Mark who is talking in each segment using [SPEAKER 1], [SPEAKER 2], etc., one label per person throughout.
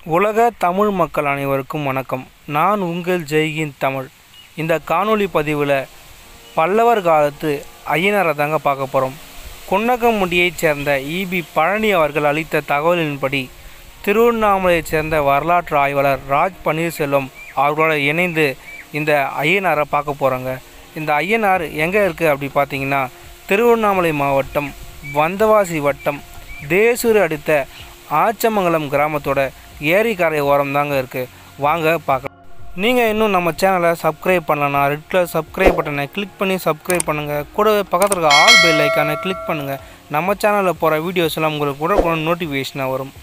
[SPEAKER 1] உலக தமிழ் மக்கள் அனைவருக்கும் வணக்கம் நான் உங்கள் ஜெய்ஹிந்த் தமிழ் இந்த காணொளி பதிவில் பல்லவர் காலத்து ஐயனாரை தாங்க பார்க்க போகிறோம் குன்னகமுடியைச் சேர்ந்த இபி பழனி அவர்கள் அளித்த தகவலின்படி திருவண்ணாமலையைச் சேர்ந்த வரலாற்று ஆய்வாளர் ராஜ் பன்னீர்செல்வம் அவர்களோட இணைந்து இந்த ஐயனாரை பார்க்க போகிறோங்க இந்த ஐயனார் எங்கே இருக்குது அப்படி பார்த்தீங்கன்னா திருவண்ணாமலை மாவட்டம் வந்தவாசி வட்டம் தேசூர் அடுத்த ஆச்சமங்கலம் கிராமத்தோட ஏரிக்கரை ஓரம் தாங்க இருக்குது வாங்க பார்க்கலாம் நீங்கள் இன்னும் நம்ம சேனலை சப்ஸ்கிரைப் பண்ணலன்னா ரெட் கலர் சப்ஸ்கிரைப் பட்டனை கிளிக் பண்ணி சப்ஸ்கிரைப் பண்ணுங்கள் கூடவே பக்கத்தில் இருக்க ஆல் பெல் ஐக்கானை கிளிக் பண்ணுங்கள் நம்ம சேனலில் போகிற வீடியோஸ் எல்லாம் உங்களுக்கு கூட நோட்டிஃபிகேஷனாக வரும்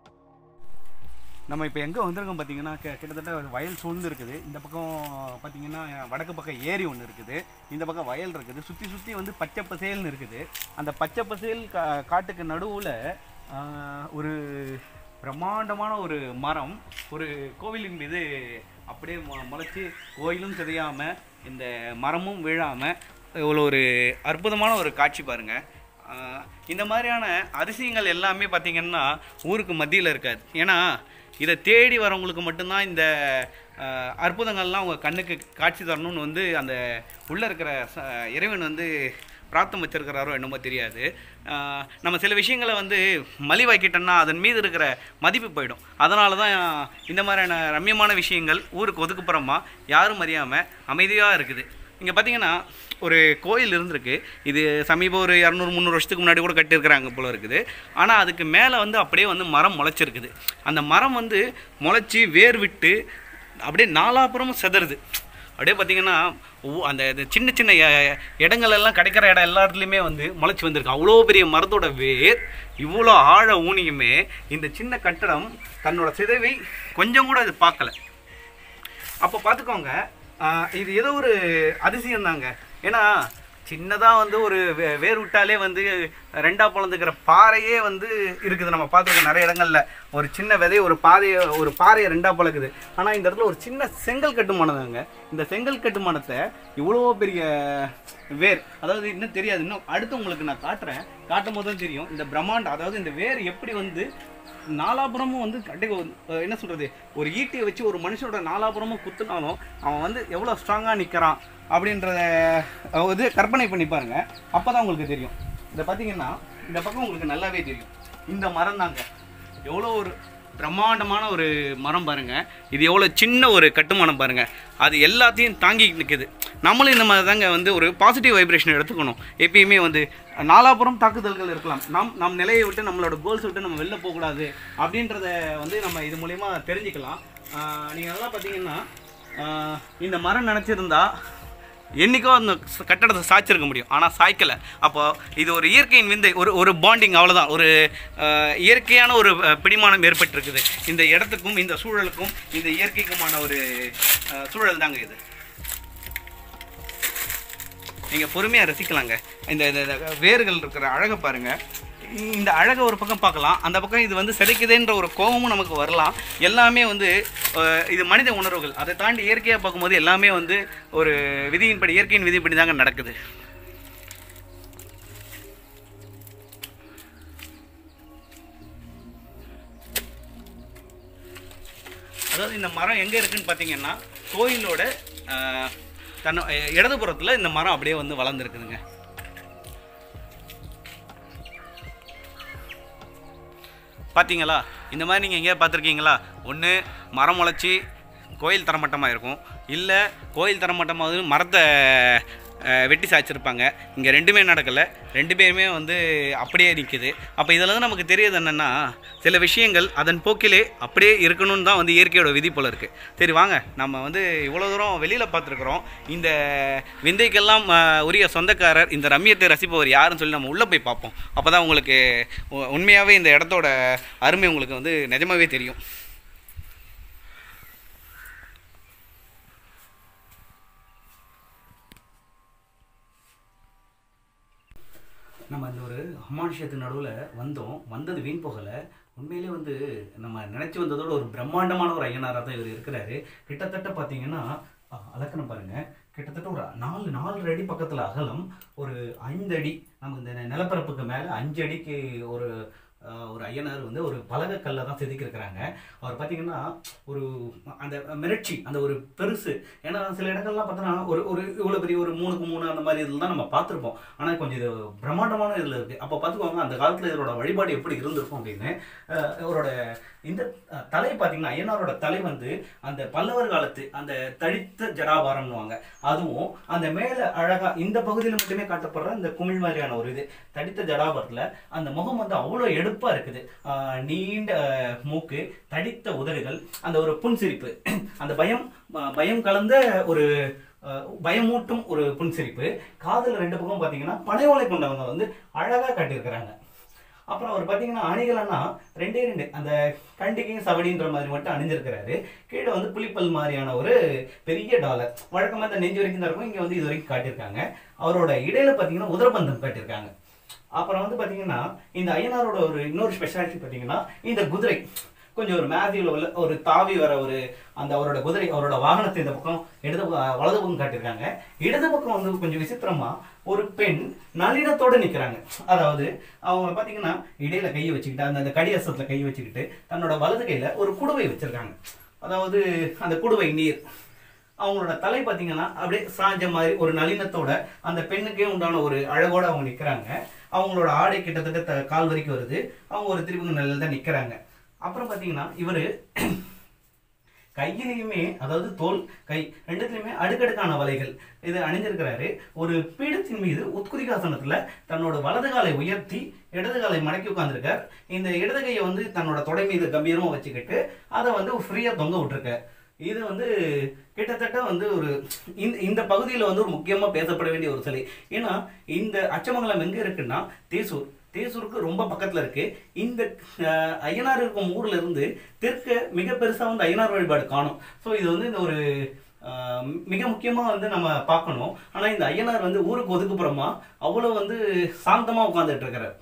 [SPEAKER 2] நம்ம இப்போ எங்கே வந்திருக்கோம் பார்த்தீங்கன்னா கி- கிட்டத்தட்ட ஒரு வயல் சூழ்ந்து இருக்குது இந்த பக்கம் பார்த்தீங்கன்னா வடக்கு பக்கம் ஏரி ஒன்று இருக்குது இந்த பக்கம் வயல் இருக்குது சுற்றி சுற்றி வந்து பச்சை பசேல்னு இருக்குது அந்த பச்சை பசேல் கா காட்டுக்கு நடுவில் ஒரு பிரம்மாண்டமான ஒரு மரம் ஒரு கோவிலின் மீது அப்படியே மு- முளைச்சி கோயிலும் சிதையாமல் இந்த மரமும் வீழாமல் இவ்வளோ ஒரு அற்புதமான ஒரு காட்சி பாருங்கள் ஆஹ் இந்த மாதிரியான அதிசயங்கள் எல்லாமே பார்த்திங்கன்னா ஊருக்கு மத்தியில் இருக்காது ஏன்னா இதை தேடி வரவங்களுக்கு மட்டும்தான் இந்த ஆஹ், அற்புதங்கள்லாம் அவங்க கண்ணுக்கு காட்சி தரணும்னு வந்து அந்த உள்ளே இருக்கிற ச- இறைவன் வந்து பிரார்த்தம் வச்சிருக்கிறாரோ என்னமோ தெரியாது ஆஹ், நம்ம சில விஷயங்களை வந்து மலிவாக்கிட்டோம்னா அதன் மீது இருக்கிற மதிப்பு போயிடும் அதனால தான் இந்த மாதிரியான ரம்யமான விஷயங்கள் ஊருக்கு ஒதுக்குப்புறமா யாரும் அறியாமல் அமைதியாக இருக்குது இங்கே பார்த்தீங்கன்னா ஒரு கோயில் இருந்திருக்கு இது சமீபம் ஒரு இரநூறு முந்நூறு வருஷத்துக்கு முன்னாடி கூட கட்டியிருக்கிறாங்க போல இருக்குது ஆனால் அதுக்கு மேலே வந்து அப்படியே வந்து மரம் முளைச்சிருக்குது அந்த மரம் வந்து முளைச்சி வேர் விட்டு அப்படியே நாலாப்புறமும் செதறுது அப்படியே பார்த்தீங்கன்னா ஒவ்வொ- அந்த இது சின்ன சின்ன எ- இடங்கள் எல்லாம் கிடைக்கிற இடம் எல்லா இடத்துலையுமே வந்து முளைச்சி வந்திருக்கு அவ்வளோ பெரிய மரத்தோட வேர் இவ்வளோ ஆழ ஊனியுமே இந்த சின்ன கட்டடம் தன்னோட சிதைவை கொஞ்சம் கூட அது பார்க்கல அப்போ பார்த்துக்கோங்க ஆஹ் இது ஏதோ ஒரு அதிசயம் தாங்க ஏன்னா சின்னதாக வந்து ஒரு வே- வேர் விட்டாலே வந்து ரெண்டா பிளந்துக்கிற பாறையே வந்து இருக்குது நம்ம பார்த்துருக்கோம் நிறைய இடங்கள்ல ஒரு சின்ன விதை ஒரு பாதையை ஒரு பாறையை ரெண்டா பழக்குது ஆனால் இந்த இடத்துல ஒரு சின்ன செங்கல் கட்டுமானம் தாங்க இந்த செங்கல் கட்டுமானத்தை இவ்வளோ பெரிய வேர் அதாவது இன்னும் தெரியாது இன்னும் அடுத்து உங்களுக்கு நான் காட்டுறேன் காட்டும் போது தான் தெரியும் இந்த பிரம்மாண்டம் அதாவது இந்த வேர் எப்படி வந்து நாலாபுரமும் வந்து கட்டி அஹ் என்ன சொல்றது ஒரு ஈட்டியை வச்சு ஒரு மனுஷனோட நாலாபுரமும் குத்துனாலும் அவன் வந்து எவ்வளோ ஸ்ட்ராங்காக நிற்கிறான் அப்படின்றத அஹ் இது கற்பனை பண்ணி பாருங்க அப்போ தான் உங்களுக்கு தெரியும் இதை பார்த்தீங்கன்னா இந்த பக்கம் உங்களுக்கு நல்லாவே தெரியும் இந்த மரம் தாங்க எவ்வளோ ஒரு பிரம்மாண்டமான ஒரு மரம் பாருங்க இது எவ்வளோ சின்ன ஒரு கட்டுமானம் பாருங்க அது எல்லாத்தையும் தாங்கி நிற்குது நம்மளும் இந்த மாதிரி தாங்க வந்து ஒரு பாசிட்டிவ் வைப்ரேஷன் எடுத்துக்கணும் எப்பயுமே வந்து நாலாபுரம் தாக்குதல்கள் இருக்கலாம் நம் நம் நிலையை விட்டு நம்மளோட கோல்ஸ் விட்டு நம்ம வெளில போகக்கூடாது அப்படின்றத வந்து நம்ம இது மூலயமா தெரிஞ்சுக்கலாம் நீங்கள் நல்லா பார்த்தீங்கன்னா ஆஹ் இந்த மரம் நினச்சிருந்தா என்னைக்கோ அந்த ச- கட்டடத்தை சாய்ச்சிருக்க முடியும் ஆனால் சாய்க்கலை அப்போ இது ஒரு இயற்கையின் விந்தை ஒரு ஒரு பாண்டிங் அவ்வளோதான் ஒரு ஆஹ், இயற்கையான ஒரு அஹ், பிடிமானம் ஏற்பட்டிருக்குது இந்த இடத்துக்கும் இந்த சூழலுக்கும் இந்த இயற்கைக்குமான ஒரு ஆஹ், சூழல் தாங்க இது நீங்கள் பொறுமையாக ரசிக்கலாங்க இந்த இந்த இந்த வேர்கள் இருக்கிற அழகை பாருங்கள் இந்த அழகை ஒரு பக்கம் பார்க்கலாம் அந்த பக்கம் இது வந்து சிதைக்குதுன்ற ஒரு கோபமும் நமக்கு வரலாம் எல்லாமே வந்து அஹ், இது மனித உணர்வுகள் அதை தாண்டி இயற்கையாக பார்க்கும்போது எல்லாமே வந்து ஒரு விதியின்படி இயற்கையின் விதிப்படி தாங்க நடக்குது அதாவது இந்த மரம் எங்கே இருக்குன்னு பார்த்தீங்கன்னா கோயிலோட அஹ், தன் இடதுபுறத்தில் இந்த மரம் அப்படியே வந்து வளர்ந்துருக்குதுங்க பார்த்தீங்களா இந்த மாதிரி நீங்கள் எங்கேயா பார்த்துருக்கீங்களா ஒன்று மரம் முளைச்சி கோயில் தரமட்டமாக இருக்கும் இல்லை கோயில் தரமட்டமாக மரத்தை அஹ், வெட்டி சாய்ச்சிருப்பாங்க இங்கே ரெண்டுமே நடக்கலை ரெண்டு பேருமே வந்து அப்படியே நிற்குது அப்போ இதில் தான் நமக்கு தெரியுது என்னென்னா சில விஷயங்கள் அதன் போக்கிலே அப்படியே இருக்கணும்னு தான் வந்து இயற்கையோட விதி போல இருக்குது சரி வாங்க நம்ம வந்து இவ்வளோ தூரம் வெளியில் பார்த்துருக்குறோம் இந்த விந்தைக்கெல்லாம் அஹ், உரிய சொந்தக்காரர் இந்த ரம்யத்தை ரசிப்பவர் யாருன்னு சொல்லி நம்ம உள்ளே போய் பார்ப்போம் அப்போ தான் உங்களுக்கு உ- உண்மையாகவே இந்த இடத்தோட அருமை உங்களுக்கு வந்து நிஜமாவே தெரியும் நம்ம இந்த ஒரு அமானுஷத்துக்கு நடுவில் வந்தோம் வந்தது வீண் போகலை உண்மையிலே வந்து நம்ம நினச்சி வந்ததோட ஒரு பிரம்மாண்டமான ஒரு ஐயனாராக தான் இவர் இருக்கிறாரு கிட்டத்தட்ட பார்த்தீங்கன்னா அஹ், அலக்கணம் பாருங்க கிட்டத்தட்ட ஒரு நாலு நாலு அடி பக்கத்தில் அகலம் ஒரு ஐந்து அடி நம்ம இந்த நிலப்பரப்புக்கு மேலே அஞ்சு அடிக்கு ஒரு ஆஹ், ஒரு ஐயனார் வந்து ஒரு பலகக்கல்ல தான் செதுக்கியிருக்கிறாங்க அவர் பார்த்தீங்கன்னா ஒரு அந்த மிரட்சி அந்த ஒரு பெருசு ஏன்னா சில இடங்கள்லாம் பார்த்தோன்னா ஒரு ஒரு இவ்வளோ பெரிய ஒரு மூணுக்கு மூணு அந்த மாதிரி இதில் தான் நம்ம பார்த்துருப்போம் ஆனால் கொஞ்சம் இது பிரம்மாண்டமான இதில் இருக்குது அப்போ பார்த்துக்கோங்க அந்த காலத்தில் இதோட வழிபாடு எப்படி இருந்திருக்கும் அப்படின்னு ஆஹ், இவரோட இந்த அஹ், தலை பார்த்தீங்கன்னா ஐயனாரோட தலை வந்து அந்த பல்லவர் காலத்து அந்த தடித்த ஜடாபாரம்னுவாங்க அதுவும் அந்த மேலே அழகா இந்த பகுதியில் மட்டுமே காட்டப்படுற இந்த குமிழ் மாதிரியான ஒரு இது தடித்த ஜடாபாரத்தில் அந்த முகம் வந்து அவ்வளோ எடுப்பா இருக்குது ஆஹ், நீண்ட அஹ், மூக்கு தடித்த உதடுகள் அந்த ஒரு புன்சிரிப்பு அந்த பயம் அஹ், பயம் கலந்த ஒரு அஹ், பயமூட்டும் ஒரு புன்சிரிப்பு காதுல ரெண்டு பக்கம் பார்த்தீங்கன்னா பனை ஓலை கொண்டவங்க வந்து அழகா காட்டியிருக்கிறாங்க அப்புறம் அவர் பார்த்தீங்கன்னா அணிகலன்னா ரெண்டே ரெண்டு அந்த கண்டிகையும் சவடின்ற மாதிரி மட்டும் அணிஞ்சிருக்கிறாரு கீழே வந்து புலிப்பல் மாதிரியான ஒரு பெரிய டாலர் வழக்கமாக இந்த நெஞ்சு வரைக்கும் தான் இருக்கும் இங்கே வந்து இது வரைக்கும் காட்டியிருக்காங்க அவரோட இடையில பார்த்தீங்கன்னா உதரபந்தம் காட்டியிருக்காங்க அப்புறம் வந்து பார்த்தீங்கன்னா இந்த ஐயனாரோட ஒரு இன்னொரு ஸ்பெஷாலிட்டி பார்த்தீங்கன்னா இந்த குதிரை கொஞ்சம் ஒரு மேதியில் உள்ள ஒரு தாவி வர ஒரு அந்த அவரோட குதிரை அவரோட வாகனத்தை இந்த பக்கம் இடது பக்கம் வலது பக்கம் காட்டியிருக்காங்க இடது பக்கம் வந்து கொஞ்சம் விசித்திரமா ஒரு பெண் நளினத்தோட நிக்கிறாங்க அதாவது அவங்க பாத்தீங்கன்னா இடையில கையை வச்சுக்கிட்டு அந்த அந்த கடியாசத்துல கை வச்சுக்கிட்டு தன்னோட வலது கையில ஒரு குடுவை வச்சிருக்காங்க அதாவது அந்த குடுவை நீர் அவங்களோட தலை பார்த்தீங்கன்னா அப்படியே சாஞ்ச மாதிரி ஒரு நளினத்தோட அந்த பெண்ணுக்கே உண்டான ஒரு அழகோட அவங்க நிற்கிறாங்க அவங்களோட ஆடை கிட்டத்தட்ட த- கால் வரைக்கும் வருது அவங்க ஒரு திருப்பங்க நிலையில தான் நிற்கிறாங்க அப்புறம் பார்த்தீங்கன்னா இவர் கையிலையுமே அதாவது தோல் கை ரெண்டுத்துலையுமே அடுக்கடுக்கான வலைகள் இது அணிஞ்சிருக்கிறாரு ஒரு பீடத்தின் மீது உத்குதிகாசனத்துல தன்னோட வலது காலை உயர்த்தி இடது காலை மடக்கி உட்கார்ந்திருக்கார் இந்த இடது கையை வந்து தன்னோட தொடை மீது கம்பீரமா வச்சுக்கிட்டு அதை வந்து ஃப்ரீயா தொங்க விட்டுருக்கார் இது வந்து கிட்டத்தட்ட வந்து ஒரு இந்த இந்த பகுதியில் வந்து ஒரு முக்கியமாக பேசப்பட வேண்டிய ஒரு சிலை ஏன்னா இந்த அச்சமங்கலம் எங்கே இருக்குன்னா தேசூர் தேசூருக்கு ரொம்ப பக்கத்தில் இருக்கு இந்த அஹ், ஐயனார் இருக்கும் ஊர்ல இருந்து தெற்க மிக பெருசாக வந்து ஐயனார் வழிபாடு காணும் ஸோ இது வந்து இந்த ஒரு அஹ், மிக முக்கியமாக வந்து நம்ம பார்க்கணும் ஆனால் இந்த ஐயனார் வந்து ஊருக்கு ஒதுக்குப்புறமா அவ்வளோ வந்து சாந்தமாக உட்காந்துட்டு இருக்கிறார்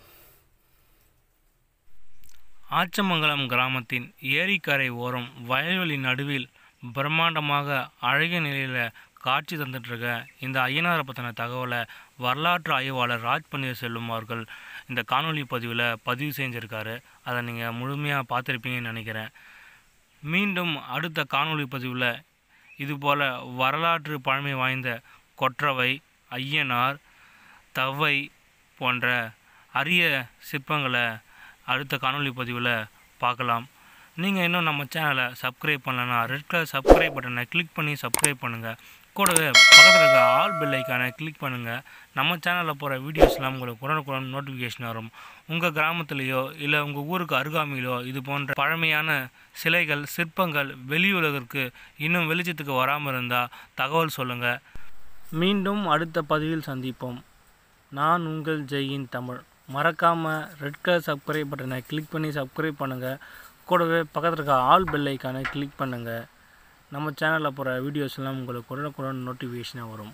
[SPEAKER 1] ஆச்சமங்கலம் கிராமத்தின் ஏரிக்கரை ஓரம் வயல்வெளி நடுவில் பிரம்மாண்டமாக அழகிய நிலையில் காட்சி தந்துட்டுருக்க இந்த ஐயனாரை பற்றின தகவலை வரலாற்று ஆய்வாளர் ராஜ் பன்னீர் செல்வம் அவர்கள் இந்த காணொளி பதிவில் பதிவு செஞ்சுருக்காரு அதை நீங்கள் முழுமையாக பார்த்துருப்பீங்கன்னு நினைக்கிறேன் மீண்டும் அடுத்த காணொளி பதிவில் இதுபோல் வரலாற்று பழமை வாய்ந்த கொற்றவை ஐயனார் தவை போன்ற அரிய சிற்பங்களை அடுத்த காணொளி பதிவில் பார்க்கலாம் நீங்கள் இன்னும் நம்ம சேனலை சப்ஸ்கிரைப் பண்ணலன்னா ரெட் கலர் சப்ஸ்கிரைப் பட்டனை கிளிக் பண்ணி சப்ஸ்கிரைப் பண்ணுங்கள் கூடவே பக்கத்தில் இருக்க ஆல் பெல் ஐக்கானை கிளிக் பண்ணுங்கள் நம்ம சேனலில் போகிற வீடியோஸ்லாம் உங்களுக்கு உடனுக்குடன் நோட்டிஃபிகேஷன் வரும் உங்கள் கிராமத்துலேயோ இல்லை உங்கள் ஊருக்கு அருகாமையிலோ இது போன்ற பழமையான சிலைகள் சிற்பங்கள் வெளியுலகிற்கு இன்னும் வெளிச்சத்துக்கு வராமல் இருந்தால் தகவல் சொல்லுங்கள் மீண்டும் அடுத்த பதிவில் சந்திப்போம் நான் உங்கள் ஜெயின் தமிழ் மறக்காமல் ரெட் கலர் சப்ஸ்கிரைப் பட்டனை கிளிக் பண்ணி சப்ஸ்கிரைப் பண்ணுங்கள் கூடவே பக்கத்தில் இருக்க ஆல் பெல் ஐக்கானை கிளிக் பண்ணுங்கள் நம்ம சேனலில் போகிற வீடியோஸ்லாம் உங்களுக்கு உடனுக்குடன் நோட்டிஃபிகேஷனாக வரும்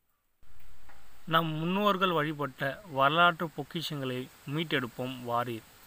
[SPEAKER 1] நம் முன்னோர்கள் வழிபட்ட வரலாற்று பொக்கிஷங்களை மீட்டெடுப்போம் வாரீர்